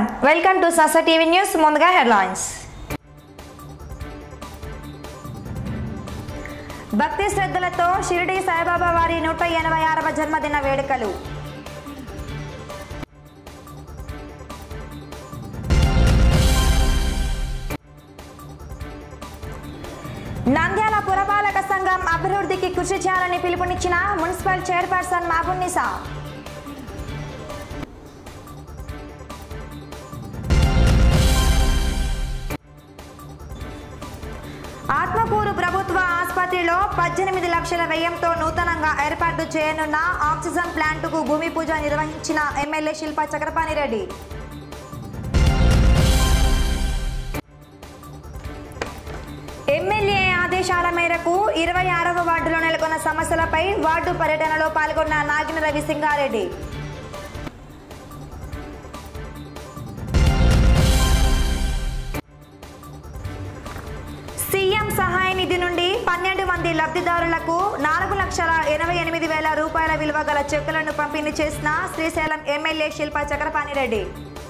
Welcome to సస TV news ముందుగా headlines భక్తి శ్రద్ధలతో షిరిడి సాయిబాబా వారి నూట ఎనభై ఆరవ జన్మదిన వేడుకలు నంద్యాల పురపాలక సంఘం అభివృద్ధికి కృషి చేయాలని పిలుపునిచ్చిన మున్సిపల్ చైర్పర్సన్ మాబున్నిసా ఆత్మకూరు ప్రభుత్వ ఆసుపత్రిలో పద్దెనిమిది లక్షల వ్యయంతో నూతనంగా ఏర్పాటు చేయనున్న ఆక్సిజన్ ప్లాంటుకు భూమి పూజ నిర్వహించిన ఎమ్మెల్యే శిల్ప చక్రపాణి రెడ్డి ఎమ్మెల్యే ఆదేశాల మేరకు ఇరవై ఆరవ వార్డులో నెలకొన్న సమస్యలపై వార్డు పర్యటనలో పాల్గొన్న నాగిన రవి సింగారెడ్డి సీఎం సహాయ నిధి నుండి పన్నెండు మంది లబ్ధిదారులకు నాలుగు లక్షల ఎనభై ఎనిమిది వేల రూపాయల విలువ గల చెక్కులను పంపిణీ చేసిన శ్రీశైలం ఎమ్మెల్యే శిల్ప చక్రపాణి రెడ్డి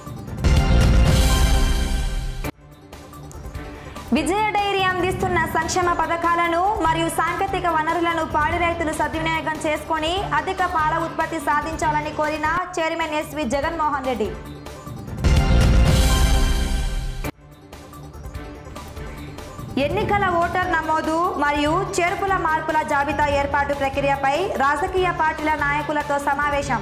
విజయ డైరీ అందిస్తున్న సంక్షేమ పథకాలను మరియు సాంకేతిక వనరులను పాడి రైతులు సద్వినియోగం చేసుకొని అధిక పాల ఉత్పత్తి సాధించాలని కోరిన చైర్మన్ ఎస్వి జగన్మోహన్ రెడ్డి ఎన్నికల ఓటర్ నమోదు మరియు చేర్పుల మార్పుల జాబితా ఏర్పాటు ప్రక్రియపై రాజకీయ పార్టీల నాయకులతో సమావేశం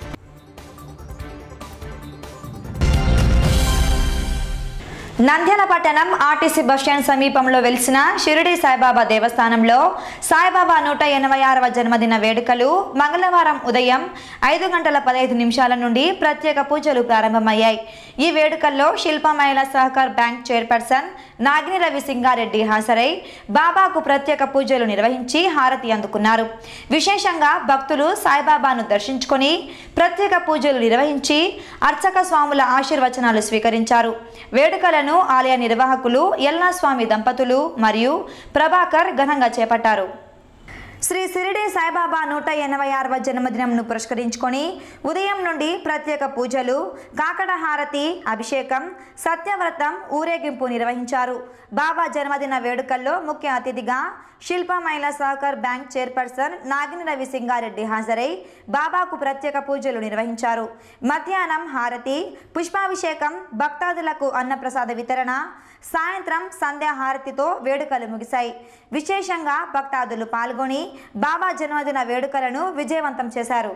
నంద్యాల పట్టణం ఆర్టీసీ బస్టాండ్ సమీపంలో వెలిసిన షిరిడి సాయిబాబా దేవస్థానంలో సాయిబాబా నూట ఎనభై ఆరవ జన్మదిన వేడుకలు మంగళవారం ఉదయం ఐదు గంటల పదహైదు నిమిషాల నుండి ప్రత్యేక పూజలు ప్రారంభమయ్యాయి ఈ వేడుకల్లో శిల్ప మహిళా సహకార్ బ్యాంక్ చైర్పర్సన్ నాగిని రవి సింగారెడ్డి హాజరై బాబాకు ప్రత్యేక పూజలు నిర్వహించి హారతి అందుకున్నారు విశేషంగా భక్తులు సాయిబాబాను దర్శించుకొని ప్రత్యేక పూజలు నిర్వహించి అర్చక స్వాముల ఆశీర్వచనాలు స్వీకరించారు వేడుకలను ఆలయ నిర్వాహకులు ఎల్లాస్వామి దంపతులు మరియు ప్రభాకర్ ఘనంగా చేపట్టారు శ్రీ సిరిడి సాయిబాబా నూట ఎనభై ఆరవ జన్మదినంను పురస్కరించుకొని ఉదయం నుండి ప్రత్యేక పూజలు కాకడ హారతి అభిషేకం సత్యవ్రతం ఊరేగింపు నిర్వహించారు బాబా జన్మదిన వేడుకల్లో ముఖ్య అతిథిగా శిల్ప మహిళా సహకార్ బ్యాంక్ చైర్పర్సన్ నాగిని రవి సింగారెడ్డి హాజరై బాబాకు ప్రత్యేక పూజలు నిర్వహించారు మధ్యాహ్నం హారతి పుష్పాభిషేకం భక్తాదులకు అన్నప్రసాద వితరణ సాయంత్రం సంధ్యా హారతితో వేడుకలు ముగిశాయి విశేషంగా భక్తాదులు పాల్గొని బాబా జన్మదిన వేడుకలను విజయవంతం చేశారు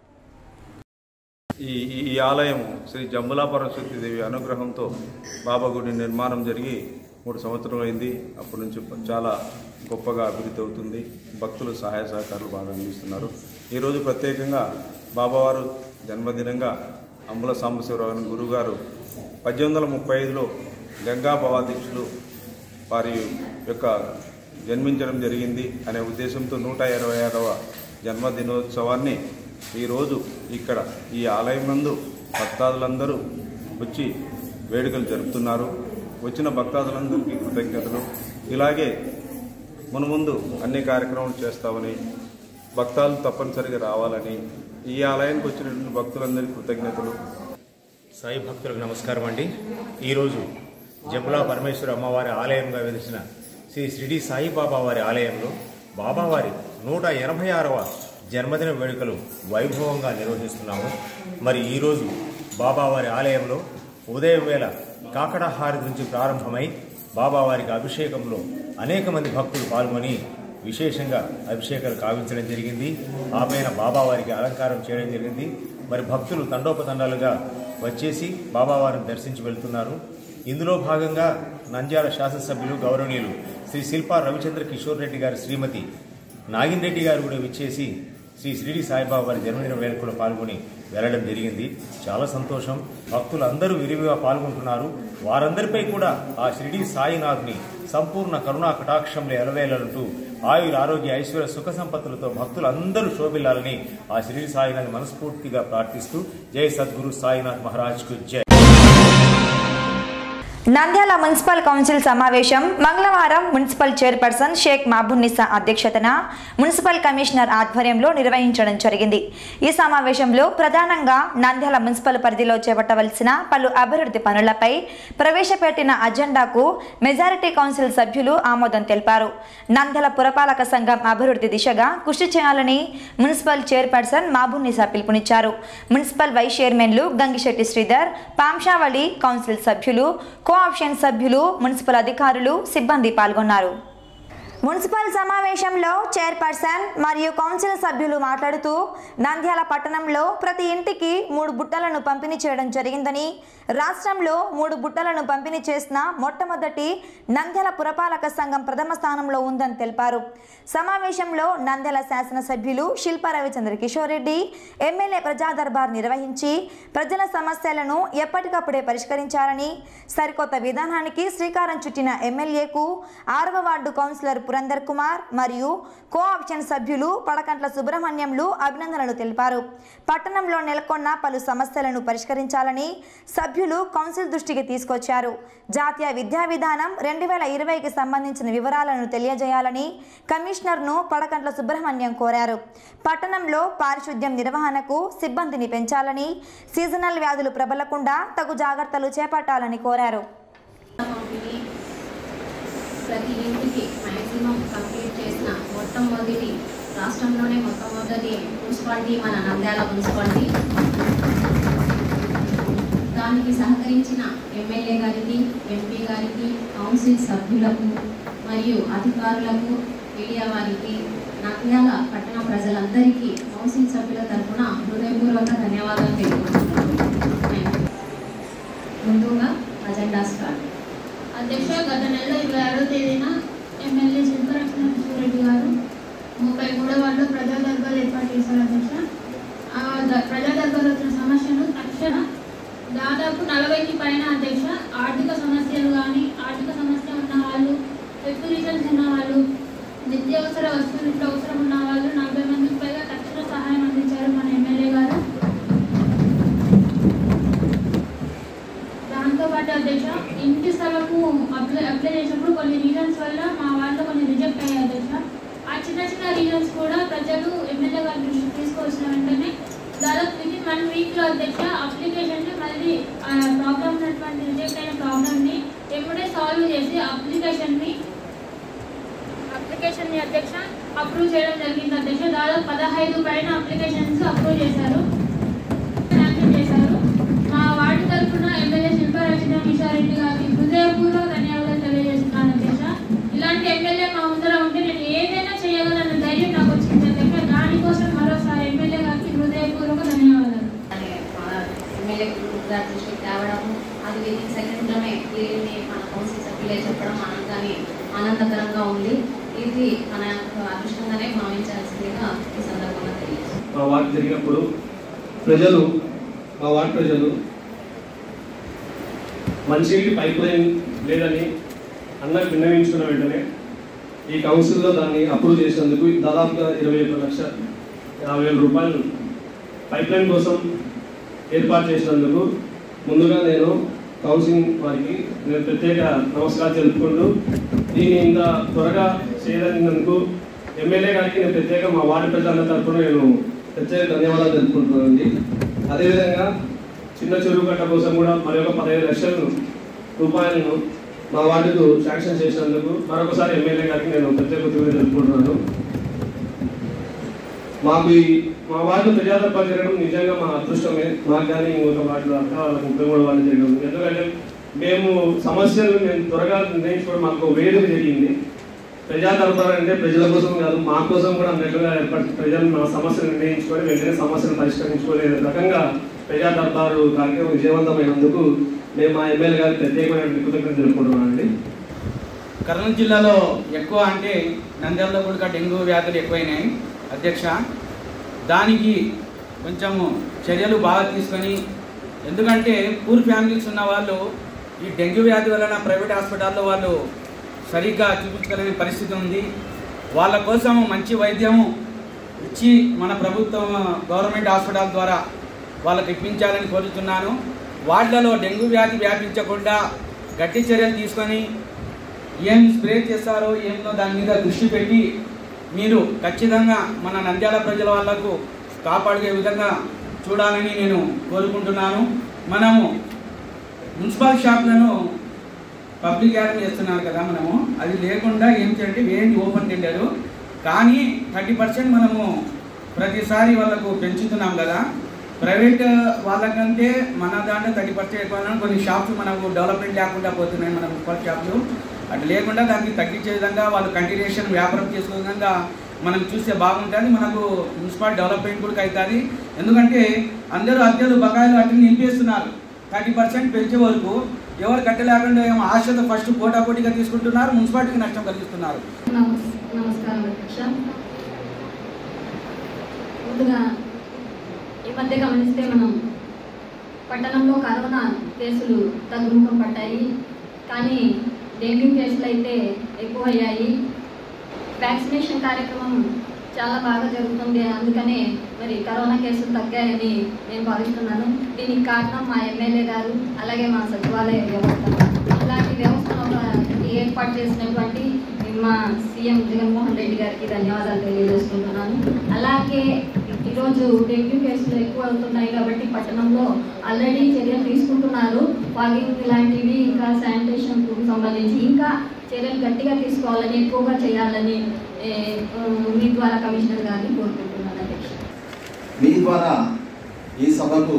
ఈ ఈ ఈ ఆలయం శ్రీ జంబులాపురం దేవి అనుగ్రహంతో బాబా గుడి నిర్మాణం జరిగి మూడు సంవత్సరాలు అయింది అప్పటి నుంచి చాలా గొప్పగా అభివృద్ధి అవుతుంది భక్తులు సహాయ సహకారాలు బాగా అందిస్తున్నారు ఈరోజు ప్రత్యేకంగా బాబావారు జన్మదినంగా అంబుల సాంబశివరావు గురుగారు పద్దెనిమిది వందల ముప్పై ఐదులో గంగా భవాదీక్షులు వారి యొక్క జన్మించడం జరిగింది అనే ఉద్దేశంతో నూట ఇరవై ఆరవ జన్మదినోత్సవాన్ని ఈరోజు ఇక్కడ ఈ ఆలయం నందు భక్తాదులందరూ వచ్చి వేడుకలు జరుపుతున్నారు వచ్చిన భక్తాదులందరికీ కృతజ్ఞతలు ఇలాగే మునుముందు అన్ని కార్యక్రమాలు చేస్తామని భక్తాలు తప్పనిసరిగా రావాలని ఈ ఆలయానికి వచ్చినటువంటి భక్తులందరికీ కృతజ్ఞతలు సాయి భక్తులకు నమస్కారం అండి ఈరోజు జములా పరమేశ్వర అమ్మవారి ఆలయంగా వెలిసిన శ్రీ షిరిడి సాయిబాబా వారి ఆలయంలో బాబావారి నూట ఎనభై ఆరవ జన్మదిన వేడుకలు వైభవంగా నిర్వహిస్తున్నాము మరి ఈరోజు బాబావారి ఆలయంలో ఉదయం వేళ కాకడహారతి నుంచి ప్రారంభమై బాబావారికి అభిషేకంలో అనేక మంది భక్తులు పాల్గొని విశేషంగా అభిషేకాలు కావించడం జరిగింది ఆ పైన బాబావారికి అలంకారం చేయడం జరిగింది మరి భక్తులు తండోపతండాలుగా వచ్చేసి బాబావారిని దర్శించి వెళ్తున్నారు ఇందులో భాగంగా నంద్యాల శాసనసభ్యులు గౌరవనీయులు శ్రీ శిల్పా రవిచంద్ర కిషోర్ రెడ్డి గారి శ్రీమతి నాగిన్ రెడ్డి గారు కూడా విచ్చేసి శ్రీ షిరిడి సాయిబాబా వారి జన్మదిన వేడుకలో పాల్గొని వెళ్ళడం జరిగింది చాలా సంతోషం భక్తులు అందరూ విరివిగా పాల్గొంటున్నారు వారందరిపై కూడా ఆ షిరిడి సాయినాథ్ని సంపూర్ణ కరుణా కటాక్షంలో ఎలవేలంటూ ఆయుర ఆరోగ్య ఐశ్వర్య సుఖ సంపత్తులతో భక్తులు అందరూ శోభిల్లాలని ఆ షిరిడి సాయినాథ్ మనస్ఫూర్తిగా ప్రార్థిస్తూ జై సద్గురు సాయినాథ్ మహారాజ్కు జై నంద్యాల మున్సిపల్ కౌన్సిల్ సమావేశం మంగళవారం మున్సిపల్ చైర్పర్సన్ షేక్ మహబూన్నిసా అధ్యక్షతన మున్సిపల్ కమిషనర్ ఆధ్వర్యంలో నిర్వహించడం జరిగింది ఈ సమావేశంలో ప్రధానంగా నంద్యాల మున్సిపల్ పరిధిలో చేపట్టవలసిన పలు అభివృద్ధి పనులపై ప్రవేశపెట్టిన అజెండాకు మెజారిటీ కౌన్సిల్ సభ్యులు ఆమోదం తెలిపారు నంద్యాల పురపాలక సంఘం అభివృద్ధి దిశగా కృషి చేయాలని మున్సిపల్ చైర్పర్సన్ మహబూన్నిసా పిలుపునిచ్చారు మున్సిపల్ వైస్ చైర్మన్లు గంగిశెట్టి శ్రీధర్ పాంశావళి కౌన్సిల్ సభ్యులు కోఆప్షన్ సభ్యులు మున్సిపల్ అధికారులు సిబ్బంది పాల్గొన్నారు మున్సిపల్ సమావేశంలో చైర్పర్సన్ మరియు కౌన్సిల్ సభ్యులు మాట్లాడుతూ నంద్యాల పట్టణంలో ప్రతి ఇంటికి మూడు బుట్టలను పంపిణీ చేయడం జరిగిందని రాష్ట్రంలో మూడు బుట్టలను పంపిణీ చేసిన మొట్టమొదటి నంద్యాల పురపాలక సంఘం ప్రథమ స్థానంలో ఉందని తెలిపారు సమావేశంలో నంద్యాల శాసనసభ్యులు శిల్పా రవిచంద్ర కిషోర్ రెడ్డి ఎమ్మెల్యే ప్రజా దర్బార్ నిర్వహించి ప్రజల సమస్యలను ఎప్పటికప్పుడే పరిష్కరించారని సరికొత్త విధానానికి శ్రీకారం చుట్టిన ఎమ్మెల్యేకు ఆరవ వార్డు కౌన్సిలర్ పురందర్ కుమార్ మరియు కో ఆప్షన్ సభ్యులు పడకంట్ల సుబ్రహ్మణ్యంలు అభినందనలు తెలిపారు పట్టణంలో నెలకొన్న పలు సమస్యలను పరిష్కరించాలని సభ్యులు కౌన్సిల్ దృష్టికి తీసుకొచ్చారు జాతీయ విద్యా విధానం రెండు వేల ఇరవైకి సంబంధించిన వివరాలను తెలియజేయాలని కమిషనర్ను పడకంట్ల సుబ్రహ్మణ్యం కోరారు పట్టణంలో పారిశుద్ధ్యం నిర్వహణకు సిబ్బందిని పెంచాలని సీజనల్ వ్యాధులు ప్రబలకుండా తగు జాగ్రత్తలు చేపట్టాలని కోరారు పంపిణీ ప్రతి ఇంటికి మ్యాక్సిమం కంప్లీట్ చేసిన మొట్టమొదటి రాష్ట్రంలోనే మొట్టమొదటి మున్సిపాలిటీ మన నంద్యాల మున్సిపాలిటీ దానికి సహకరించిన ఎమ్మెల్యే గారికి ఎంపీ గారికి కౌన్సిల్ సభ్యులకు మరియు అధికారులకు మీడియా వారికి నంద్యాల పట్టణ ప్రజలందరికీ కౌన్సిల్ సభ్యుల తరఫున హృదయపూర్వక ధన్యవాదాలు తెలుపుకుంటున్నాను ముందుగా అజెండా స్టార్ట్ అధ్యక్ష గత నెల ఇరవై ఆరో తేదీన ఎమ్మెల్యే శిల్పరక్షణ రెడ్డి గారు ముప్పై మూడో వార్డులో ప్రజా దర్బార్ ఏర్పాటు చేశారు అధ్యక్ష ఆ ద- ప్రజా దర్బార్ వచ్చిన సమస్యను తక్షణ దాదాపు నలభైకి పైన అధ్యక్ష ఆర్థిక సమస్యలు కానీ ఆర్థిక సమస్య ఉన్న వాళ్ళు ఎక్కువ రీజన్స్ ఉన్న వాళ్ళు నిత్యావసర వస్తువులు ఇట్లా అవసరం ఉన్న వాళ్ళు నలభై మందికి పైగా తక్షణ సహాయం అందించారు మన ఎమ్మెల్యే గారు దాంతో పాటు అధ్యక్ష ఇంటి స్థలము అప్లై అప్లై చేసినప్పుడు కొన్ని రీజన్స్ వల్ల మా వాళ్ళు కొన్ని రిజెక్ట్ అయ్యాయి అధ్యక్ష ఆ చిన్న చిన్న రీజన్స్ కూడా ప్రజలు ఎమ్మెల్యే గారి దృష్టికి తీసుకొచ్చిన వెంటనే దాదాపు విత్ ఇన్ వన్ వీక్లో అధ్యక్ష అప్లికేషన్ మళ్ళీ ప్రాబ్లం ఉన్నటువంటి రిజెక్ట్ అయిన ప్రాబ్లమ్ని ఎప్పుడే సాల్వ్ చేసి అప్లికేషన్ని అప్లికేషన్ని అధ్యక్ష అప్రూవ్ చేయడం జరిగింది అధ్యక్ష దాదాపు పదహైదు పైన అప్లికేషన్స్ అప్రూవ్ చేశారు శాంక్షన్ చేశారు మా వార్డు తరఫున ఎమ్మెల్యే శిల్పారాజన కిషారెడ్డి గారికి హృదయపూర్వక ధన్యవాదాలు తెలియజేస్తున్నాను అధ్యక్ష ఇలాంటి ఎమ్మెల్యే మా ముందర ఉంటే నేను ఏదైనా చేయగలనన్న ధైర్యం నాకు వచ్చింది అధ్యక్ష దానికోసం మరోసారి ఎమ్మెల్యే గారికి హృదయపూర్వక ధన్యవాదాలు అనే మన ఎమ్మెల్యే గారి దృష్టికి తేవడము అది విత్ సెకండ్లోనే క్లియర్ని మన కౌన్సిల్ సభ్యులే చెప్పడం ఆనందాన్ని ఆనందకరంగా ఉంది ఇది మన అదృష్టంగానే భావించాల్సిందిగా ఈ సందర్భంగా తెలియజేస్తాను మా వార్డు జరిగినప్పుడు ప్రజలు మా వార్డు ప్రజలు మంచినీటి పైప్ లైన్ లేదని అన్నకు విన్నవించుకున్న వెంటనే ఈ కౌన్సిల్లో దాన్ని అప్రూవ్ చేసినందుకు దాదాపుగా ఇరవై ఒక లక్ష యాభై వేల రూపాయలు పైప్ లైన్ కోసం ఏర్పాటు చేసినందుకు ముందుగా నేను కౌన్సిలింగ్ వారికి నేను ప్రత్యేక నమస్కారం తెలుపుకుంటూ దీన్ని ఇంత త్వరగా చేయదగినందుకు ఎమ్మెల్యే గారికి నేను ప్రత్యేక మా వార్డు ప్రజల తరఫున నేను ప్రత్యేక ధన్యవాదాలు తెలుపుకుంటున్నానండి అదేవిధంగా చిన్న చెరువు కట్ట కోసం కూడా మరి ఒక పదహైదు లక్షలను రూపాయలను మా వార్డుకు శాంక్షన్ చేసినందుకు మరొకసారి ఎమ్మెల్యే గారికి నేను ప్రత్యేక కృతజ్ఞతలు తెలుపుకుంటున్నాను మాకు ఈ మా వార్డు ప్రజాదర్బార్ జరగడం నిజంగా మా అదృష్టమే మాకు కానీ ఇంకొక వార్డులో అక్క వాళ్ళకి ముప్పై మూడు వాళ్ళు జరగడం ఎందుకంటే మేము సమస్యలు మేము త్వరగా నిర్ణయించుకోవడం మాకు ఒక వేదిక జరిగింది ప్రజా దర్బార్ అంటే ప్రజల కోసం కాదు మా కోసం కూడా అన్నట్లుగా ఏర్పడి ప్రజలు మా సమస్యలు నిర్ణయించుకొని వెంటనే సమస్యలు పరిష్కరించుకునే రకంగా ప్రజా దర్బారు కార్యక్రమం విజయవంతమైనందుకు మేము మా ఎమ్మెల్యే గారికి ప్రత్యేకమైన కృతజ్ఞతలు తెలుపుకుంటున్నామండి కర్నూలు జిల్లాలో ఎక్కువ అంటే నంద్యాలలో కూడా డెంగ్యూ వ్యాధులు ఎక్కువైనాయి అధ్యక్ష దానికి కొంచెము చర్యలు బాగా తీసుకొని ఎందుకంటే పూర్ ఫ్యామిలీస్ ఉన్న వాళ్ళు ఈ డెంగ్యూ వ్యాధి వలన ప్రైవేట్ హాస్పిటాల్లో వాళ్ళు సరిగ్గా చూపించుకోలేని పరిస్థితి ఉంది వాళ్ళ కోసం మంచి వైద్యము ఇచ్చి మన ప్రభుత్వం గవర్నమెంట్ హాస్పిటల్ ద్వారా వాళ్ళకి ఇప్పించాలని కోరుతున్నాను వార్డులలో డెంగ్యూ వ్యాధి వ్యాపించకుండా గట్టి చర్యలు తీసుకొని ఏం స్ప్రే చేస్తారో ఏమో దాని మీద దృష్టి పెట్టి మీరు ఖచ్చితంగా మన నంద్యాల ప్రజల వాళ్ళకు కాపాడే విధంగా చూడాలని నేను కోరుకుంటున్నాను మనము మున్సిపల్ షాప్లను పబ్లిక్ యాడ్ చేస్తున్నారు కదా మనము అది లేకుండా ఏం చేయండి వేయండి ఓపెన్ టెండరు కానీ థర్టీ పర్సెంట్ మనము ప్రతిసారి వాళ్ళకు పెంచుతున్నాం కదా ప్రైవేట్ వాళ్ళకంటే మన దాంట్లో థర్టీ పర్సెంట్ ఎక్కువ ఉన్నాం. కొన్ని షాప్స్ మనకు డెవలప్మెంట్ లేకుండా పోతున్నాయి మన మున్సిపల్ షాప్లు అట్లా లేకుండా దానికి తగ్గించే విధంగా వాళ్ళు కంటిన్యూషన్ వ్యాపారం చేసుకునే విధంగా మనం చూస్తే బాగుంటుంది మనకు మున్సిపల్ డెవలప్మెంట్ కూడా అవుతుంది ఎందుకంటే అందరూ అద్దెలు బకాయిలు అట్లా నింపేస్తున్నారు థర్టీ పర్సెంట్ పెంచే వరకు ఎవరు కట్టలేకుండా ఏమో ఆశతో ఫస్ట్ పోటాపోటీగా తీసుకుంటున్నారు మున్సిపాలిటీకి నష్టం కలిగిస్తున్నారు నమస్- నమస్కారం అధ్యక్ష ముందుగా ఈ మధ్య గమనిస్తే మనం పట్టణంలో కరోనా కేసులు తగ్గుముఖం పట్టాయి కానీ డెంగ్యూ కేసులు అయితే ఎక్కువయ్యాయి వ్యాక్సినేషన్ కార్యక్రమం చాలా బాగా జరుగుతుంది అందుకనే మరి కరోనా కేసులు తగ్గాయని నేను భావిస్తున్నాను దీనికి కారణం మా ఎమ్మెల్యే గారు అలాగే మా సచివాలయ వ్యవస్థ ఇలాంటి వ్యవస్థను ఒక ఏర్పాటు చేసినటువంటి మా సీఎం జగన్మోహన్ రెడ్డి గారికి ధన్యవాదాలు తెలియజేసుకుంటున్నాను అలాగే ఈరోజు డెంగ్యూ కేసులు ఎక్కువ అవుతున్నాయి కాబట్టి పట్టణంలో ఆల్రెడీ చర్యలు తీసుకుంటున్నారు వాకింగ్ ఇలాంటివి ఇంకా శానిటేషన్ సంబంధించి ఇంకా చర్యలు గట్టిగా తీసుకోవాలని ఎక్కువగా చేయాలని ఏ, మీ ద్వారా కమిషనర్ గారిని కోరుకుంటున్నాను అధ్యక్ష మీ ద్వారా ఈ సభకు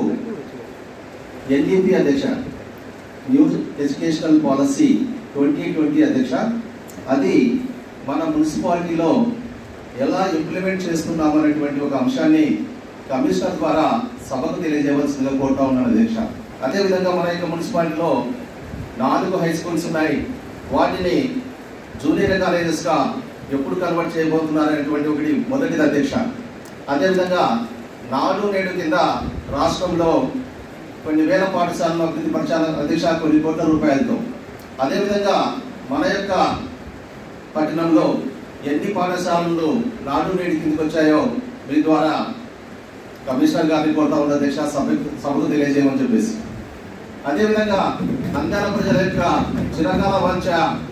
ఎన్డీపీ అధ్యక్ష new educational policy twenty twenty అధ్యక్ష అది మన మున్సిపాలిటీలో ఎలా ఇంప్లిమెంట్ చేస్తున్నాము అనేటువంటి ఒక అంశాన్ని కమిషనర్ ద్వారా సభకు తెలియజేయవలసిందిగా కోరుతా ఉన్నాను అధ్యక్ష అదేవిధంగా మన యొక్క మున్సిపాలిటీలో నాలుగు హై స్కూల్స్ ఉన్నాయి వాటిని జూనియర్ కాలేజెస్గా ఎప్పుడు కన్వర్ట్ చేయబోతున్నారు అనేటువంటి ఒకటి మొదటిది అధ్యక్ష అదేవిధంగా నాడు నేడు కింద రాష్ట్రంలో కొన్ని వేల పాఠశాలను అభివృద్ధి పరచాల అధ్యక్ష కొన్ని కోట్ల రూపాయలతో అదేవిధంగా మన యొక్క పట్టణంలో ఎన్ని పాఠశాలలు నాడు నేడు కిందకి వచ్చాయో మీ ద్వారా కమిషనర్ గారిని కోరుతా ఉన్న అధ్యక్ష సభ సభకు తెలియజేయమని చెప్పేసి అదేవిధంగా నంద్యాల ప్రజల యొక్క చిరకాల వంచ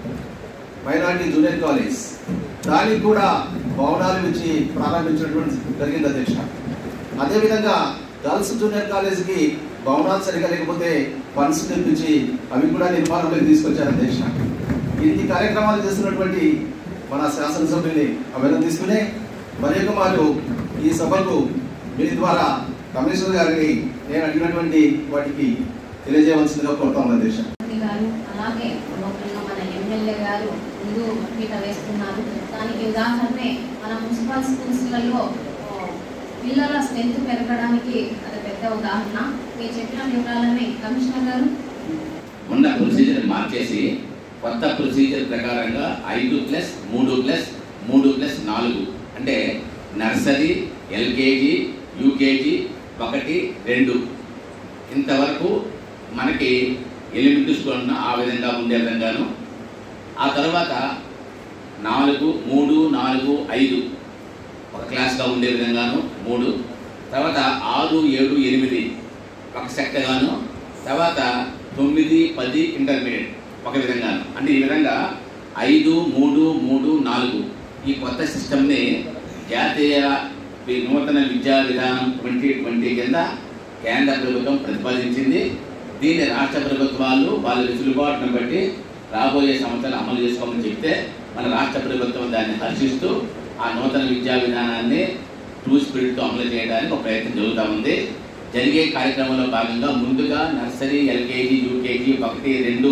మైనార్టీ జూనియర్ కాలేజ్ దానికి కూడా భవనాలు ఇచ్చి ప్రారంభించినటువంటి జరిగింది అధ్యక్ష అదేవిధంగా గర్ల్స్ జూనియర్ కాలేజీకి భవనాలు సరిగా లేకపోతే ఫండ్స్ తెప్పించి అవి కూడా నిర్మాణంలోకి తీసుకొచ్చారు అధ్యక్ష ఇన్ని కార్యక్రమాలు చేస్తున్నటువంటి మన శాసనసభ్యుని అభినందిస్తూనే మరి యొక్క మారు ఈ సభకు మీ ద్వారా కమిషనర్ గారిని నేను అడిగినటువంటి వాటికి తెలియజేయవలసిందిగా కోరుతాం అధ్యక్ష మంత్రి గారు అలాగే లోకల్గా మన ఎమ్మెల్యే గారు ముందు పీట వేస్తున్నారు దానికి ఉదాహరణే మన మున్సిపల్ స్కూల్స్లలో ఆ, పిల్లల స్ట్రెంత్ పెరగడానికి అది పెద్ద ఉదాహరణ మీరు చెప్పిన వివరాలన్నీ కమిషనర్ గారు ఉన్న ప్రొసీజర్ మార్చేసి కొత్త ప్రొసీజర్ ప్రకారంగా ఐదు ప్లస్ మూడు ప్లస్ మూడు ప్లస్ నాలుగు అంటే నర్సరీ ఎల్కేజీ యూకేజీ ఒకటి రెండు ఇంతవరకు మనకి ఎలిమెంటరీ స్కూల్ ఉన్న ఆ విధంగా ఉండే విధంగాను ఆ తర్వాత నాలుగు మూడు నాలుగు ఐదు ఒక క్లాస్గా ఉండే విధంగాను మూడు తర్వాత ఆరు ఏడు ఎనిమిది ఒక సెక్టగాను తర్వాత తొమ్మిది పది ఇంటర్మీడియట్ ఒక విధంగాను అంటే ఈ విధంగా ఐదు మూడు మూడు నాలుగు ఈ కొత్త సిస్టమ్ని జాతీయ వి- నూతన విద్యా విధానం ట్వంటీ ట్వంటీ కింద కేంద్ర ప్రభుత్వం ప్రతిపాదించింది దీన్ని రాష్ట్ర ప్రభుత్వాలు వాళ్ళ వెసులుబాటును బట్టి రాబోయే సంవత్సరాలు అమలు చేసుకోమని చెప్తే మన రాష్ట్ర ప్రభుత్వం దాన్ని హర్షిస్తూ ఆ నూతన విద్యా విధానాన్ని ట్రూ స్పిరిట్తో అమలు చేయడానికి ఒక ప్రయత్నం జరుగుతూ ఉంది జరిగే కార్యక్రమంలో భాగంగా ముందుగా నర్సరీ ఎల్కేజీ యూకేజీ ఒకటి రెండు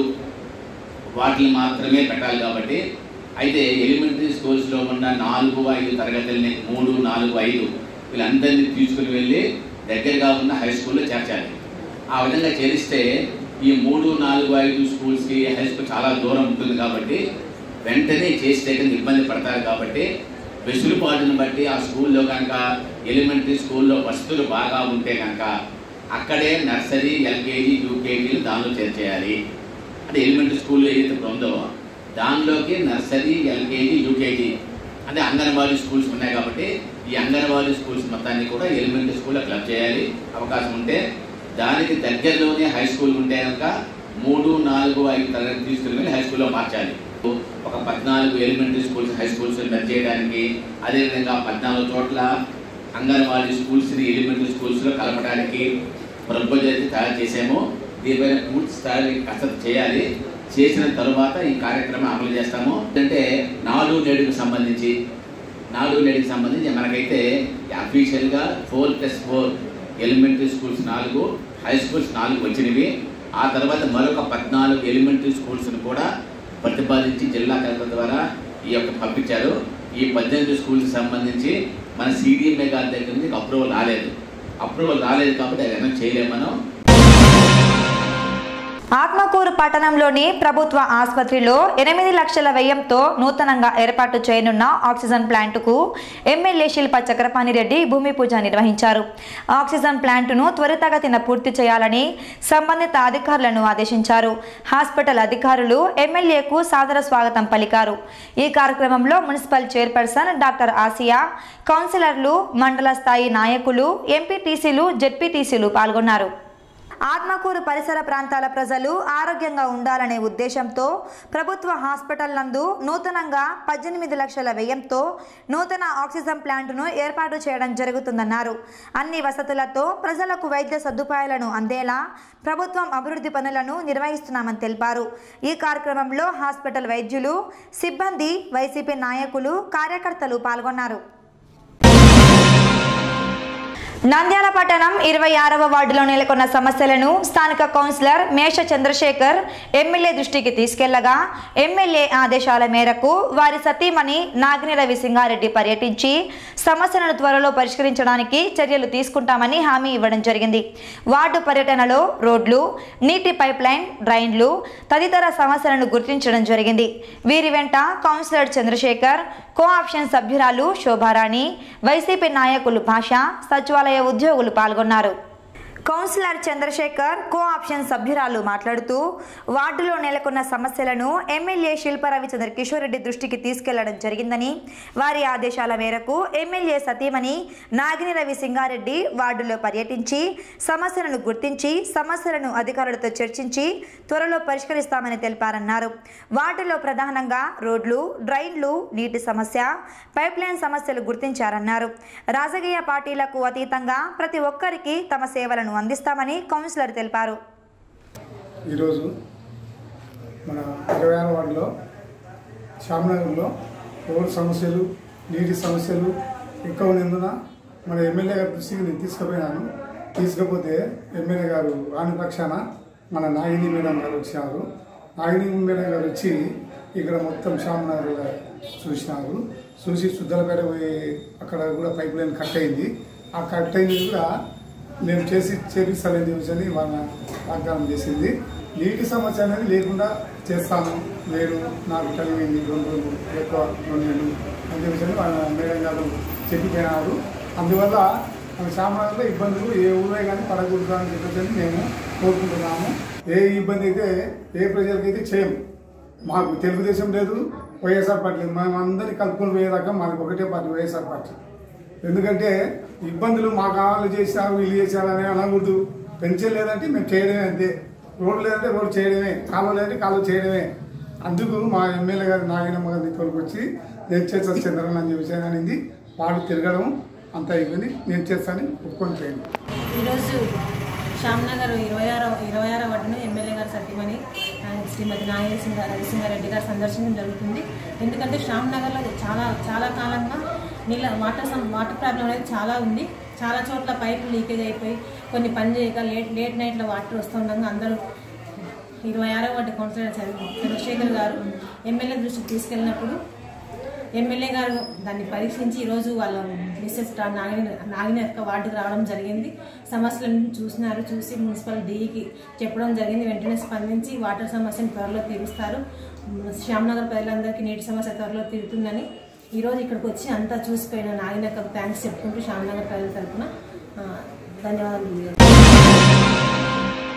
వాటిని మాత్రమే పెట్టాలి కాబట్టి అయితే ఎలిమెంటరీ స్కూల్స్లో ఉన్న నాలుగు ఐదు తరగతుల్ని మూడు నాలుగు ఐదు వీళ్ళందరినీ తీసుకుని వెళ్ళి దగ్గరగా ఉన్న హై స్కూల్లో చేర్చాలి ఆ విధంగా చేరిస్తే ఈ మూడు నాలుగు ఐదు స్కూల్స్కి హై స్కూల్ చాలా దూరం ఉంటుంది కాబట్టి వెంటనే చేస్తే కనుక ఇబ్బంది పడతారు కాబట్టి వెసులుబాటును బట్టి ఆ స్కూల్లో కనుక ఎలిమెంటరీ స్కూల్లో వసతులు బాగా ఉంటే కనుక అక్కడే నర్సరీ ఎల్కేజీ యూకేజీలు దానిలో చేర్చేయాలి అంటే ఎలిమెంటరీ స్కూల్లో ఏదైతే ఇప్పుడు ఉందో దానిలోకి నర్సరీ ఎల్కేజీ యూకేజీ అంటే అంగన్వాడీ స్కూల్స్ ఉన్నాయి కాబట్టి ఈ అంగన్వాడీ స్కూల్స్ మొత్తాన్ని కూడా ఎలిమెంటరీ స్కూల్లో క్లబ్ చేయాలి అవకాశం ఉంటే దానికి దగ్గరలోనే హై స్కూల్ ఉంటే కనుక మూడు నాలుగు ఐదు తరగతి తీసుకెళ్ళి హై స్కూల్లో మార్చాలి ఒక పద్నాలుగు elementary schools high schools merge చేయడానికి అదేవిధంగా పద్నాలుగు చోట్ల అంగన్వాడీ స్కూల్స్ని ఎలిమెంటరీ స్కూల్స్లో కలపడానికి ప్రపోజల్ అయితే తయారు చేసాము దీనిపైన పూర్తి స్థాయి కసరత్తు చేయాలి చేసిన తరువాత ఈ కార్యక్రమం అమలు చేస్తాము అంటే నాలుగు నేడుకు సంబంధించి నాలుగు నేడుకు సంబంధించి మనకైతే అఫీషియల్గా four plus four elementary schools నాలుగు హై స్కూల్స్ నాలుగు వచ్చినవి ఆ తర్వాత మరొక పద్నాలుగు ఎలిమెంటరీ స్కూల్స్ను కూడా ప్రతిపాదించి జిల్లా కలెక్టర్ ద్వారా ఈ యొక్క పంపించారు ఈ పద్దెనిమిది స్కూల్కి సంబంధించి మన సిడిఎంఏ గారి దగ్గర నుంచి అప్రూవల్ రాలేదు అప్రూవల్ రాలేదు కాబట్టి అది ఏమైనా చేయలేము మనం ఆత్మకూరు పట్టణంలోని ప్రభుత్వ ఆసుపత్రిలో ఎనిమిది లక్షల వ్యయంతో నూతనంగా ఏర్పాటు చేయనున్న ఆక్సిజన్ ప్లాంటుకు ఎమ్మెల్యే శిల్ప చక్రపాణి రెడ్డి భూమి పూజ నిర్వహించారు ఆక్సిజన్ ప్లాంటును త్వరితగతిన పూర్తి చేయాలని సంబంధిత అధికారులను ఆదేశించారు హాస్పిటల్ అధికారులు ఎమ్మెల్యేకు సాదర స్వాగతం పలికారు ఈ కార్యక్రమంలో మున్సిపల్ చైర్పర్సన్ డాక్టర్ ఆసియా కౌన్సిలర్లు మండల స్థాయి నాయకులు ఎంపీటీసీలు జెడ్పీటీసీలు పాల్గొన్నారు ఆత్మకూరు పరిసర ప్రాంతాల ప్రజలు ఆరోగ్యంగా ఉండాలనే ఉద్దేశంతో ప్రభుత్వ హాస్పిటల్ నందు నూతనంగా పద్దెనిమిది లక్షల వ్యయంతో నూతన ఆక్సిజన్ ప్లాంటును ఏర్పాటు చేయడం జరుగుతుందన్నారు అన్ని వసతులతో ప్రజలకు వైద్య సదుపాయాలను అందేలా ప్రభుత్వం అభివృద్ధి పనులను నిర్వహిస్తున్నామని తెలిపారు ఈ కార్యక్రమంలో హాస్పిటల్ వైద్యులు సిబ్బంది వైసీపీ నాయకులు కార్యకర్తలు పాల్గొన్నారు నంద్యాల పట్టణం ఇరవై ఆరవ వార్డులో నెలకొన్న సమస్యలను స్థానిక కౌన్సిలర్ మేష చంద్రశేఖర్ ఎమ్మెల్యే దృష్టికి తీసుకెళ్లగా ఎమ్మెల్యే ఆదేశాల మేరకు వారి సతీమణి నాగిని రవి సింగారెడ్డి పర్యటించి సమస్యలను త్వరలో పరిష్కరించడానికి చర్యలు తీసుకుంటామని హామీ ఇవ్వడం జరిగింది వార్డు పర్యటనలో రోడ్లు నీటి పైప్ లైన్ డ్రైన్లు తదితర సమస్యలను గుర్తించడం జరిగింది వీరి వెంట కౌన్సిలర్ చంద్రశేఖర్ కో ఆప్షన్ సభ్యురాలు శోభారాణి వైసీపీ నాయకులు భాష సచివాలయ ఉద్యోగులు పాల్గొన్నారు కౌన్సిలర్ చంద్రశేఖర్ కో ఆప్షన్ సభ్యురాలు మాట్లాడుతూ వార్డులో నెలకొన్న సమస్యలను ఎమ్మెల్యే శిల్ప రవిచంద్ర కిషోర్ రెడ్డి దృష్టికి తీసుకెళ్లడం జరిగిందని వారి ఆదేశాల మేరకు ఎమ్మెల్యే సతీమణి నాగిని రవి సింగారెడ్డి వార్డులో పర్యటించి సమస్యలను గుర్తించి సమస్యలను అధికారులతో చర్చించి త్వరలో పరిష్కరిస్తామని తెలిపారన్నారు వార్డులో ప్రధానంగా రోడ్లు డ్రైన్లు నీటి సమస్య పైప్ లైన్ సమస్యలు గుర్తించారన్నారు రాజకీయ పార్టీలకు అతీతంగా ప్రతి ఒక్కరికి తమ సేవలను అందిస్తామని కౌన్సిలర్ తెలిపారు ఈరోజు మన ఇరవై ఆరు వార్డులో శ్యామనగర్లో రోడ్డు సమస్యలు నీటి సమస్యలు ఎక్కువ ఉన్నందున మన ఎమ్మెల్యే గారి దృష్టికి నేను తీసుకుపోయినాను తీసుకపోతే ఎమ్మెల్యే గారు రాని పక్షాన మన నాగిని మేడం గారు వచ్చారు నాగిని మేడం గారు వచ్చి ఇక్కడ మొత్తం శ్యామనగర్లో చూసినారు చూసి శుద్ధలపేట పోయి అక్కడ కూడా పైప్ లైన్ కట్ అయింది ఆ కట్ అయింది కూడా మేము చేసి చేపిస్తామని చెప్పేసి వాళ్ళ వాగ్దానం చేసింది నీటి సమస్య అనేది లేకుండా చేస్తాను నేను నాకు కలిగింది రెండు రోజులు ఎక్కువ రెండు నెలలు అని చెప్పేసి వాళ్ళ మేడం గారు చెప్పిపోయినారు అందువల్ల మన శ్యామనగర్లో ఇబ్బందులు ఏ ఊరే కానీ పడకూడదు అని చెప్పేసి మేము కోరుకుంటున్నాము ఏ ఇబ్బంది అయితే ఏ ప్రజలకైతే చేయము మాకు తెలుగుదేశం లేదు వైఎస్ఆర్ పార్టీ లేదు మేము అందరినీ కలుపుకొని పోయేదాకా మాకు ఒకటే పార్టీ వైఎస్ఆర్ పార్టీ ఎందుకంటే ఇబ్బందులు మా కావాలి చేశారు వీళ్ళు చేశారు అని అనకూడదు పెన్షన్ లేదంటే మేము చేయడమే అంతే రోడ్డు లేదంటే రోడ్డు చేయడమే కాలువ లేదంటే కాలువ చేయడమే అందుకు మా ఎమ్మెల్యే గారు నాగినమ్మ గారిని తోలుకొచ్చి నేను చేస్తా చంద్రన్ అని చెప్పి అనేది వాడు తిరగడం అంతా అయిపోయింది నేను చేస్తానని ఒప్పుకొని చేయండి ఈరోజు శ్యామ్నగర్ ఇరవై ఆరో ఇరవై ఆరో వార్డును ఎమ్మెల్యే గారు సత్యమణి ఆ, శ్రీమతి నాగేశ్వర సింగ రవిసింగారెడ్డి గారు సందర్శించడం జరుగుతుంది ఎందుకంటే శ్యామ్నగర్లో చాలా చాలా కాలంగా నీళ్ళ వాటర్ సం వాటర్ ప్రాబ్లం అనేది చాలా ఉంది చాలా చోట్ల పైపులు లీకేజ్ అయిపోయి కొన్ని పని చేయక లేట్ లేట్ నైట్లో వాటర్ వస్తుండగా అందరూ ఇరవై ఆరో వార్డు కౌన్సిలర్ చంద్ర- చంద్రశేఖర్ గారు ఎమ్మెల్యే దృష్టికి తీసుకెళ్ళినప్పుడు ఎమ్మెల్యే గారు దాన్ని పరీక్షించి ఈరోజు వాళ్ళ మిస్సెస్ రా- నాగిని నాగిని యొక్క వార్డుకు రావడం జరిగింది సమస్యలను చూసినారు చూసి మున్సిపల్ డీఈకి చెప్పడం జరిగింది వెంటనే స్పందించి వాటర్ సమస్యను త్వరలో తీరుస్తారు శ్యామ్నగర్ ప్రజలందరికీ నీటి సమస్య త్వరలో తీరుతుందని ఈరోజు ఇక్కడికి వచ్చి అంతా చూసిపోయిన నాగిని యొక్క థ్యాంక్స్ చెప్పుకుంటూ శ్యామ్నగర్ ప్రజల తరఫున ఆ, ధన్యవాదాలు తెలియజేస్తున్నాను.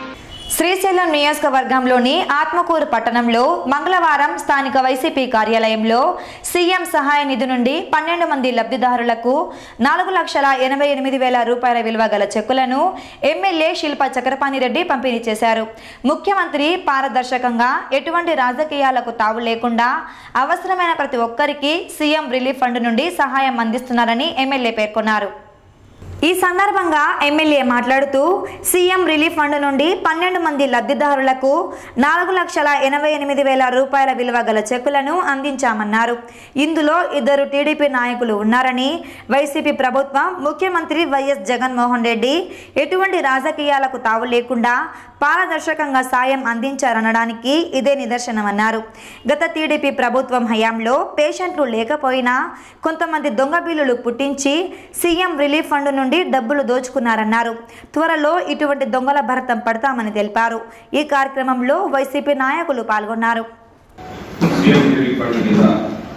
శ్రీశైలం నియోజకవర్గంలోని ఆత్మకూరు పట్టణంలో మంగళవారం స్థానిక వైసీపీ కార్యాలయంలో సీఎం సహాయ నిధి నుండి పన్నెండు మంది లబ్ధిదారులకు నాలుగు లక్షల ఎనభై ఎనిమిది వేల రూపాయల విలువ గల చెక్కులను ఎమ్మెల్యే శిల్ప చక్రపాణిరెడ్డి పంపిణీ చేశారు ముఖ్యమంత్రి పారదర్శకంగా ఎటువంటి రాజకీయాలకు తావు లేకుండా అవసరమైన ప్రతి ఒక్కరికి సీఎం రిలీఫ్ ఫండ్ నుండి సహాయం అందిస్తున్నారని ఎమ్మెల్యే పేర్కొన్నారు ఈ సందర్భంగా ఎమ్మెల్యే మాట్లాడుతూ సీఎం రిలీఫ్ ఫండ్ నుండి పన్నెండు మంది లబ్ధిదారులకు నాలుగు లక్షల ఎనభై ఎనిమిది వేల రూపాయల విలువ గల చెక్కులను అందించామన్నారు ఇందులో ఇద్దరు టీడీపీ నాయకులు ఉన్నారని వైసీపీ ప్రభుత్వం ముఖ్యమంత్రి వైఎస్ జగన్మోహన్ రెడ్డి ఎటువంటి రాజకీయాలకు తావు లేకుండా పారదర్శకంగా సాయం అందించారనడానికి ఇదే నిదర్శనమన్నారు గత టీడీపీ ప్రభుత్వం హయాంలో పేషెంట్లు లేకపోయినా కొంతమంది దొంగ బిల్లులు పుట్టించి సీఎం రిలీఫ్ ఫండ్ నుండి డబ్బులు దోచుకున్నారన్నారు త్వరలో ఇటువంటి దొంగల భరతం పడతామని తెలిపారు ఈ కార్యక్రమంలో వైసీపీ నాయకులు పాల్గొన్నారు సీఎం రిలీఫ్ ఫండ్ కింద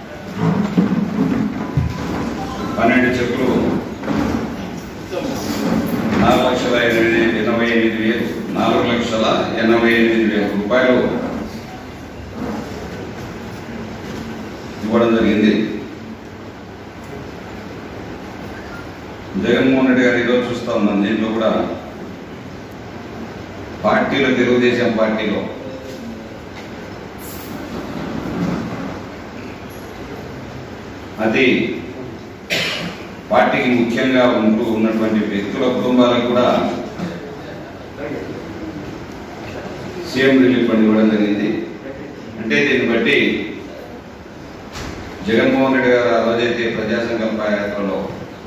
పన్నెండు చెక్కులు నాలుగు లక్షల ఎనిమిది ఎనభై ఎనిమిది వేలు నాలుగు లక్షల ఎనభై ఎనిమిది వేల రూపాయలు ఇవ్వడం జరిగింది జగన్మోహన్ రెడ్డి గారు ఈరోజు చూస్తా ఉన్నాం దీంట్లో కూడా పార్టీలో తెలుగుదేశం పార్టీలో అది పార్టీకి ముఖ్యంగా ఉంటూ ఉన్నటువంటి వ్యక్తుల కుటుంబాలకు కూడా సీఎం రిలీఫ్ ఫండ్ ఇవ్వడం జరిగింది అంటే దీన్ని బట్టి జగన్మోహన్ రెడ్డి గారు ఆ రోజైతే ప్రజా సంకల్ప యాత్రలో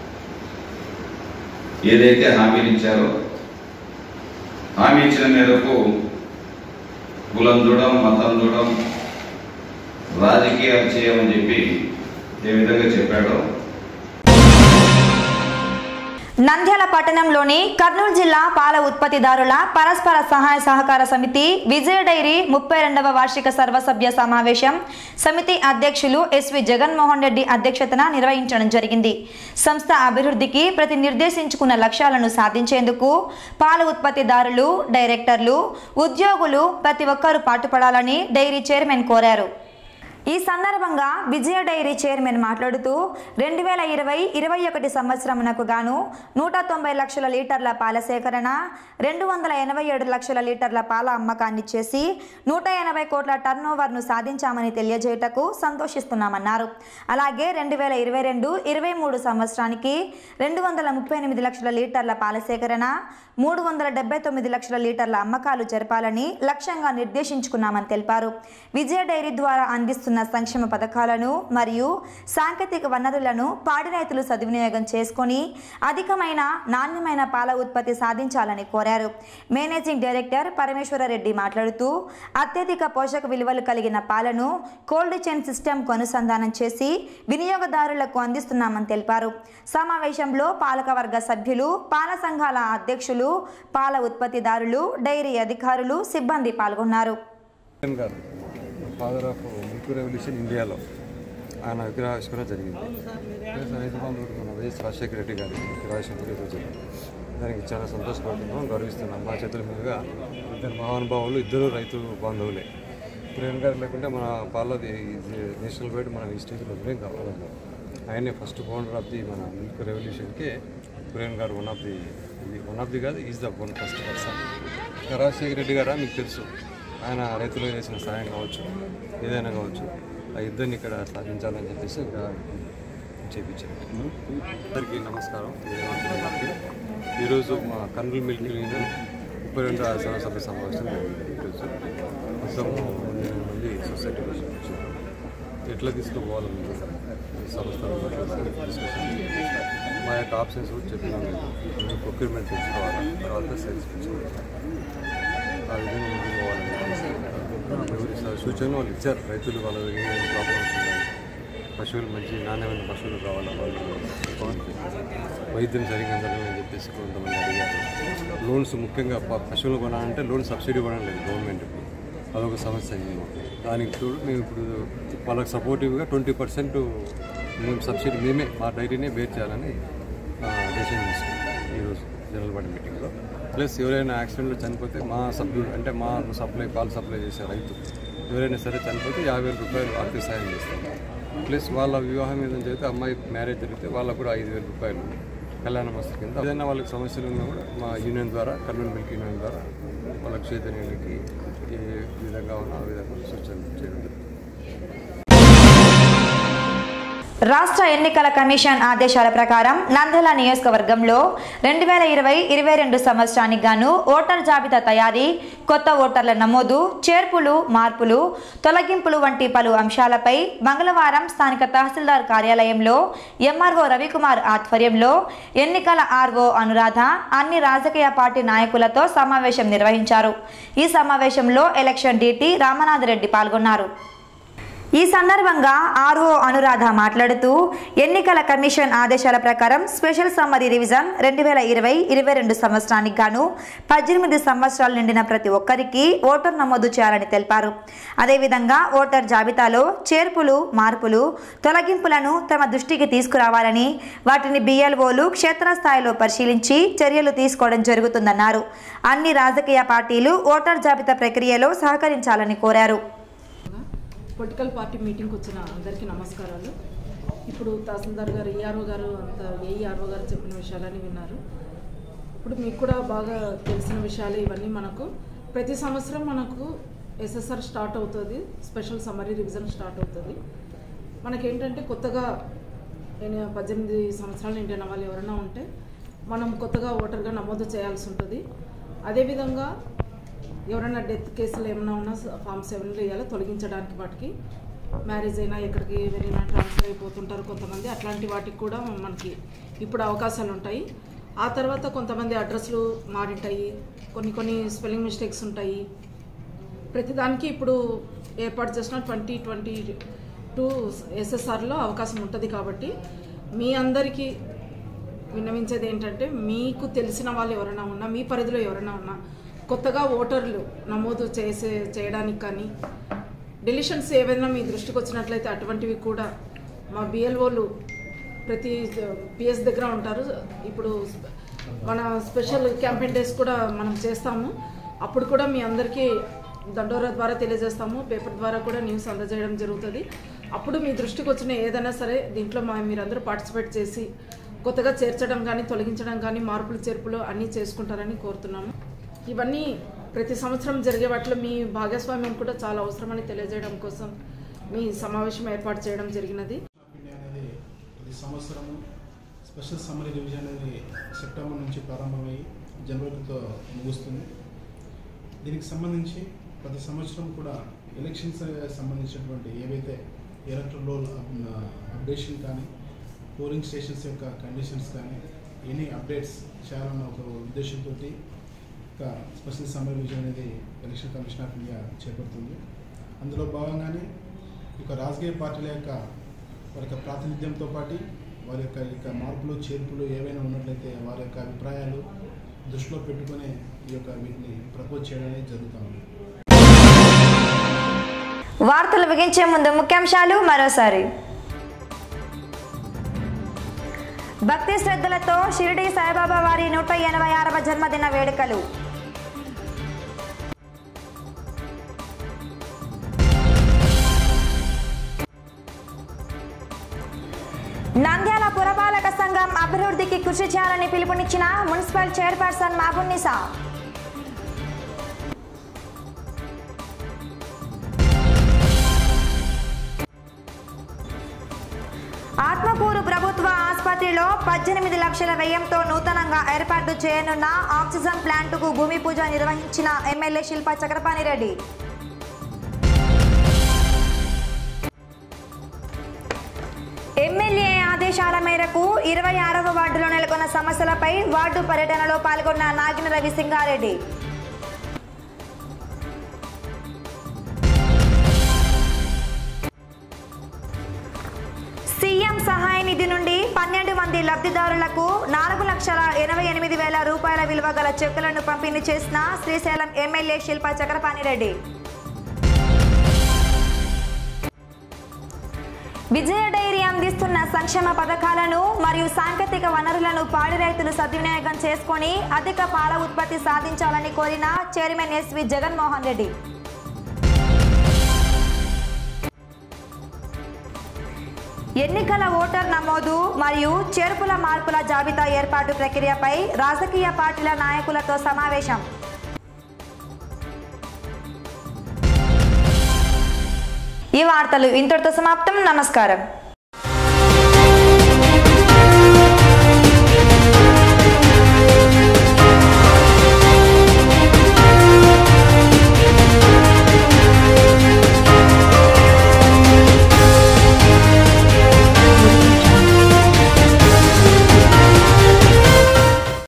ఏదైతే హామీలు ఇచ్చారో హామీ ఇచ్చిన మేరకు కులం చూడడం మతం చూడడం రాజకీయాలు చేయమని చెప్పి ఏ విధంగా చెప్పాడో నంద్యాల పట్టణంలోని కర్నూలు జిల్లా పాల ఉత్పత్తిదారుల పరస్పర సహాయ సహకార సమితి విజయ డైరీ ముప్పై రెండవ వార్షిక సర్వసభ్య సమావేశం సమితి అధ్యక్షులు ఎస్వి జగన్మోహన్ రెడ్డి అధ్యక్షతన నిర్వహించడం జరిగింది సంస్థ అభివృద్ధికి ప్రతి నిర్దేశించుకున్న లక్ష్యాలను సాధించేందుకు పాల ఉత్పత్తిదారులు డైరెక్టర్లు ఉద్యోగులు ప్రతి ఒక్కరూ పాటుపడాలని డైరీ చైర్మన్ కోరారు ఈ సందర్భంగా విజయ డైరీ చైర్మన్ మాట్లాడుతూ రెండు వేల ఇరవై ఇరవై ఒకటి సంవత్సరమునకు గాను నూట తొంభై లక్షల లీటర్ల పాల సేకరణ రెండు వందల ఎనభై ఏడు లక్షల లీటర్ల పాల అమ్మకాన్ని చేసి నూట ఎనభై కోట్ల టర్నోవర్ను సాధించామని తెలియజేయటకు సంతోషిస్తున్నామన్నారు అలాగే రెండు వేల ఇరవై రెండు ఇరవై మూడు సంవత్సరానికి రెండు వందల ముప్పై ఎనిమిది లక్షల లీటర్ల పాల సేకరణ మూడు వందల డెబ్బై తొమ్మిది లక్షల లీటర్ల అమ్మకాలు జరపాలని లక్ష్యంగా నిర్దేశించుకున్నామని తెలిపారు విజయ డైరీ ద్వారా అందిస్తున్న సంక్షేమ పథకాలను మరియు సాంకేతిక వనరులను పాడి రైతులు సద్వినియోగం చేసుకొని అధికమైన నాణ్యమైన పాల ఉత్పత్తి సాధించాలని కోరారు మేనేజింగ్ డైరెక్టర్ పరమేశ్వరరెడ్డి మాట్లాడుతూ అత్యధిక పోషక విలువలు కలిగిన పాలను కోల్డ్ చైన్ సిస్టమ్ అనుసంధానం చేసి వినియోగదారులకు అందిస్తున్నామని తెలిపారు సమావేశంలో పాలకవర్గ సభ్యులు పాల సంఘాల అధ్యక్షులు పాల ఉత్పత్తిదారులు డైరీ అధికారులు సిబ్బంది పాల్గొన్నారు జగన్ గారు ఫాదర్ ఆఫ్ మిల్క్ రెవల్యూషన్ ఇండియాలో ఆయన విగ్రహావిష్కరణ జరిగింది ప్లస్ హైదరాబాద్ మన వైఎస్ రాజశేఖర రెడ్డి గారి విగ్రహావిష్కరణ ఈరోజు దానికి చాలా సంతోషపడుతున్నాం గౌరవిస్తున్నాం మా చేతుల మీదుగా ఇద్దరు మహానుభావులు ఇద్దరు రైతు బాంధవులే ప్రేమ్ గారు లేకుంటే మన పాలది నేషనల్ వైడ్ మన ఈ స్టేజ్లో బ్రేక్ కావాలి ఆయనే ఫస్ట్ ఫౌండర్ ఆఫ్ ది మన మిల్క్ రెవల్యూషన్కి Prem garu one of the one of the కాదు is the one first person Rajasekhara Reddy గారా మీకు తెలుసు ఆయన రైతులకు చేసిన సహాయం కావచ్చు ఏదైనా కావచ్చు ఆ ఇద్దరిని ఇక్కడ సాధించాలని చెప్పేసి ఇక్కడ చేపించారు అందరికీ నమస్కారం ఈరోజు మా కర్నూలు మిల్క్ యూనియన్ ముప్పై రెండు సభ్య సమావేశం జరిగింది ఈరోజు మొత్తం పన్నెండు మంది సొసైటీ కోసం వచ్చారు ఎట్లా తీసుకుపోవాలని సంస్థలు డిస్కషన్ మా యొక్క ఆప్షన్స్ కూడా చెప్పినాము మేము ప్రొక్యూర్మెంట్ తెచ్చుకోవాలి తర్వాత సేల్స్ తెచ్చుకోవాలి ఆ విధంగా ముందుకు పోవాలని ఎవరి స- సూచనలు వాళ్ళు ఇచ్చారు రైతులు వాళ్ళ ఏమేమి ప్రాబ్లమ్స్ ఉన్నాయి పశువులు మంచి నాణ్యమైన పశువులు కావాలా వాళ్ళు వైద్యం సరిగ్గా అందరం చెప్పేసి కొంతమంది అడిగారు లోన్స్ ముఖ్యంగా ప- పశువులు కొనాలంటే లోన్ సబ్సిడీ ఇవ్వడం లేదు గవర్నమెంట్కి అదొక సమస్య అయింది మాకు. దానికి తోడు మేము ఇప్పుడు వాళ్ళకి సపోర్టివ్గా ట్వంటీ పర్సెంట్ మేము సబ్సిడీ మేమే మా డైరీనే బేర్ చేయాలని డెసిషన్ తీసుకున్నాం ఈరోజు జనరల్ బాడీ మీటింగ్లో ప్లస్ ఎవరైనా యాక్సిడెంట్లో చనిపోతే మా సభ్యులు అంటే మా సప్లై పాలు సప్లై చేసే రైతు ఎవరైనా సరే చనిపోతే యాభై వేల రూపాయలు ఆర్థిక సాయం చేస్తాం ప్లస్ వాళ్ళ వివాహం ఏదైనా జరిగితే అమ్మాయి మ్యారేజ్ జరిగితే వాళ్ళకు కూడా ఐదు వేల రూపాయలు కళ్యాణ వస్తు కింద ఏదైనా వాళ్ళకి సమస్యలు ఉన్నా కూడా మా యూనియన్ ద్వారా కర్నూలు మిల్క్ యూనియన్ ద్వారా వాళ్ళకి చైతన్యానికి ఏ విధంగా ఉన్నా ఆ విధంగా సూచనలు చేయడం జరుగుతుంది రాష్ట్ర ఎన్నికల కమిషన్ ఆదేశాల ప్రకారం నంద్యాల నియోజకవర్గంలో రెండు వేల ఇరవై ఇరవై రెండు సంవత్సరానికి గాను ఓటర్ జాబితా తయారీ కొత్త ఓటర్ల నమోదు చేర్పులు మార్పులు తొలగింపులు వంటి పలు అంశాలపై మంగళవారం స్థానిక తహసీల్దార్ కార్యాలయంలో ఎంఆర్ఓ రవికుమార్ ఆధ్వర్యంలో ఎన్నికల ఆర్ఓ అనురాధ అన్ని రాజకీయ పార్టీ నాయకులతో సమావేశం నిర్వహించారు ఈ సమావేశంలో ఎలక్షన్ డీటీ రామనాథరెడ్డి పాల్గొన్నారు ఈ సందర్భంగా ఆర్ఓ అనురాధ మాట్లాడుతూ ఎన్నికల కమిషన్ ఆదేశాల ప్రకారం స్పెషల్ సమ్మరీ రివిజన్ రెండు వేల ఇరవై ఇరవై రెండు సంవత్సరానికి గాను పద్దెనిమిది సంవత్సరాలు నిండిన ప్రతి ఒక్కరికి ఓటర్ నమోదు చేయాలని తెలిపారు అదేవిధంగా ఓటర్ జాబితాలో చేర్పులు మార్పులు తొలగింపులను తమ దృష్టికి తీసుకురావాలని వాటిని బిఎల్ఓలు క్షేత్రస్థాయిలో పరిశీలించి చర్యలు తీసుకోవడం జరుగుతుందన్నారు అన్ని రాజకీయ పార్టీలు ఓటర్ జాబితా ప్రక్రియలో సహకరించాలని కోరారు పొలిటికల్ పార్టీ మీటింగ్కి వచ్చిన అందరికీ నమస్కారాలు ఇప్పుడు తహసీల్దార్ గారు ఈఆర్ఓ గారు అంత ఏఈఆర్ఓ గారు చెప్పిన విషయాలని విన్నారు ఇప్పుడు మీకు కూడా బాగా తెలిసిన విషయాలు ఇవన్నీ మనకు ప్రతి సంవత్సరం మనకు ఎస్ఎస్ఆర్ స్టార్ట్ అవుతుంది స్పెషల్ సమ్మరీ రివిజన్ స్టార్ట్ అవుతుంది మనకేంటంటే కొత్తగా నేను పద్దెనిమిది సంవత్సరాలు నిండిన వాళ్ళు ఎవరైనా ఉంటే మనం కొత్తగా ఓటర్గా నమోదు చేయాల్సి ఉంటుంది అదేవిధంగా ఎవరైనా డెత్ కేసులు ఏమైనా ఉన్నా ఫామ్ సెవెన్లో వేయాలో తొలగించడానికి వాటికి మ్యారేజ్ అయినా ఎక్కడికి వెళ్ళినా ట్రాన్స్ఫర్ అయిపోతుంటారు కొంతమంది అట్లాంటి వాటికి కూడా మనకి ఇప్పుడు అవకాశాలు ఉంటాయి ఆ తర్వాత కొంతమంది అడ్రస్లు మారింటాయి కొన్ని కొన్ని స్పెల్లింగ్ మిస్టేక్స్ ఉంటాయి ప్రతిదానికి ఇప్పుడు ఏర్పాటు చేసిన ట్వంటీ ట్వంటీ టూ ఎస్ఎస్ఆర్లో అవకాశం ఉంటుంది కాబట్టి మీ అందరికీ విన్నవించేది ఏంటంటే మీకు తెలిసిన వాళ్ళు ఎవరైనా ఉన్నా మీ పరిధిలో ఎవరైనా ఉన్నా కొత్తగా ఓటర్లు నమోదు చేసే చేయడానికి కానీ డెలిషన్స్ ఏవైనా మీ దృష్టికి వచ్చినట్లయితే అటువంటివి కూడా మా బిఎల్ఓలు ప్రతి పిఎస్ దగ్గర ఉంటారు ఇప్పుడు మన స్పెషల్ క్యాంపెయిన్ డేస్ కూడా మనం చేస్తాము అప్పుడు కూడా మీ అందరికీ దండోరా ద్వారా తెలియజేస్తాము పేపర్ ద్వారా కూడా న్యూస్ అందజేయడం జరుగుతుంది అప్పుడు మీ దృష్టికి వచ్చిన ఏదైనా సరే దీంట్లో మా మీరందరూ పార్టిసిపేట్ చేసి కొత్తగా చేర్చడం కానీ తొలగించడం కానీ మార్పులు చేర్పులు అన్నీ చేసుకుంటారని కోరుతున్నాము ఇవన్నీ ప్రతి సంవత్సరం జరిగే వాటిలో మీ భాగస్వామ్యం కూడా చాలా అవసరమని తెలియజేయడం కోసం మీ సమావేశం ఏర్పాటు చేయడం జరిగినది అనేది ప్రతి సంవత్సరము స్పెషల్ సమ్మరీ రివిజన్ అనేది సెప్టెంబర్ నుంచి ప్రారంభమై జనవరితో ముగుస్తుంది దీనికి సంబంధించి ప్రతి సంవత్సరం కూడా ఎలక్షన్స్ సంబంధించినటువంటి ఏవైతే ఎలక్ట్రల్ రోల్ అప్డేషన్ కానీ పోలింగ్ స్టేషన్స్ యొక్క కండిషన్స్ కానీ ఎనీ అప్డేట్స్ చేయాలన్న ఒక ఉద్దేశంతో ఒక స్పెషల్ సమ్మర్ రివిజన్ అనేది ఎలక్షన్ కమిషన్ ఆఫ్ ఇండియా చేపడుతుంది అందులో భాగంగానే ఇక రాజకీయ పార్టీల యొక్క వారి యొక్క ప్రాతినిధ్యంతో పాటు వారి యొక్క ఇక మార్పులు చేర్పులు ఏవైనా ఉన్నట్లయితే వారి యొక్క అభిప్రాయాలు దృష్టిలో పెట్టుకొని ఈ యొక్క వీటిని ప్రపోజ్ చేయడం అనేది జరుగుతూ ఉంది వార్తలు ముగించే ముందు ముఖ్యాంశాలు మరోసారి భక్తి శ్రద్ధలతో షిరిడి సాయిబాబా వారి నూట ఎనభై ఆరవ జన్మదిన వేడుకలు నంద్యాల పురపాలక సంఘం అభివృద్ధికి కృషి చేయాలని పిలుపునిచ్చిన మున్సిపల్ చైర్పర్సన్ మాబున్నిసా ఆత్మకూరు ప్రభుత్వ ఆసుపత్రిలో పద్దెనిమిది లక్షల వ్యయంతో నూతనంగా ఏర్పాటు చేయనున్న ఆక్సిజన్ ప్లాంటుకు భూమి పూజ నిర్వహించిన ఎమ్మెల్యే శిల్ప చక్రపాణి రెడ్డి ఎమ్మెల్యే ఆదేశాల మేరకు ఇరవై ఆరవ వార్డులో నెలకొన్న సమస్యలపై వార్డు పర్యటనలో పాల్గొన్న నాగిన రవి సింగారెడ్డి సీఎం సహాయ నిధి నుండి పన్నెండు మంది లబ్ధిదారులకు నాలుగు లక్షల ఎనభై ఎనిమిది వేల రూపాయల విలువ గల చెక్కులను పంపిణీ చేసిన శ్రీశైలం ఎమ్మెల్యే శిల్ప చక్రపాణి రెడ్డి విజయ డైరీ అందిస్తున్న సంక్షేమ పథకాలను మరియు సాంకేతిక వనరులను పాడి రైతులు సద్వినియోగం చేసుకొని అధిక పాల ఉత్పత్తి సాధించాలని కోరిన చైర్మన్ ఎస్వి జగన్మోహన్ రెడ్డి ఎన్నికల ఓటర్ నమోదు మరియు చేర్పుల మార్పుల జాబితా ఏర్పాటు ప్రక్రియపై రాజకీయ పార్టీల నాయకులతో సమావేశం ఈ వార్తలు ఇంతటితో సమాప్తం నమస్కారం